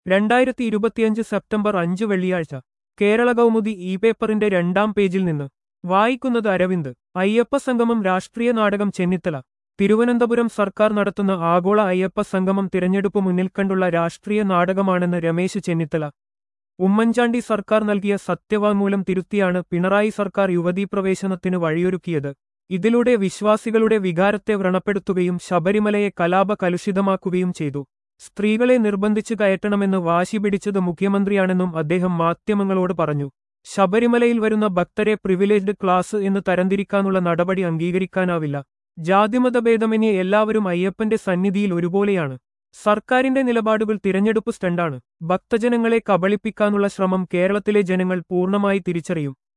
രണ്ടായിരത്തി ഇരുപത്തിയഞ്ച് സെപ്റ്റംബർ അഞ്ച് വെള്ളിയാഴ്ച കേരള കൗമുദി ഇ പേപ്പറിന്റെ രണ്ടാം പേജിൽ നിന്ന് വായിക്കുന്നത് അരവിന്ദ് അയ്യപ്പ സംഗമം രാഷ്ട്രീയ നാടകം ചെന്നിത്തല തിരുവനന്തപുരം സർക്കാർ നടത്തുന്ന ആഗോള അയ്യപ്പ സംഗമം തിരഞ്ഞെടുപ്പ് മുന്നിൽ കണ്ടുള്ള രാഷ്ട്രീയ നാടകമാണെന്ന് രമേശ് ചെന്നിത്തല ഉമ്മൻചാണ്ടി സർക്കാർ നൽകിയ സത്യവാങ്മൂലം തിരുത്തിയാണ് പിണറായി സർക്കാർ യുവതീ പ്രവേശനത്തിന് വഴിയൊരുക്കിയത് ഇതിലൂടെ വിശ്വാസികളുടെ വികാരത്തെ വ്രണപ്പെടുത്തുകയും ശബരിമലയെ കലാപ കലുഷിതമാക്കുകയും ചെയ്തു സ്ത്രീകളെ നിർബന്ധിച്ച് കയറ്റണമെന്ന് വാശി പിടിച്ചത് മുഖ്യമന്ത്രിയാണെന്നും അദ്ദേഹം മാധ്യമങ്ങളോട് പറഞ്ഞു ശബരിമലയിൽ വരുന്ന ഭക്തരെ പ്രിവിലേജ്ഡ് ക്ലാസ് എന്ന് തരംതിരിക്കാനുള്ള നടപടി അംഗീകരിക്കാനാവില്ല ജാതിമതഭേദമന്യേ എല്ലാവരും അയ്യപ്പന്റെ സന്നിധിയിൽ ഒരുപോലെയാണ് സർക്കാരിന്റെ നിലപാടുകൾ തിരഞ്ഞെടുപ്പ് സ്റ്റണ്ടാണ് ഭക്തജനങ്ങളെ കബളിപ്പിക്കാനുള്ള ശ്രമം കേരളത്തിലെ ജനങ്ങൾ പൂർണ്ണമായി തിരിച്ചറിയും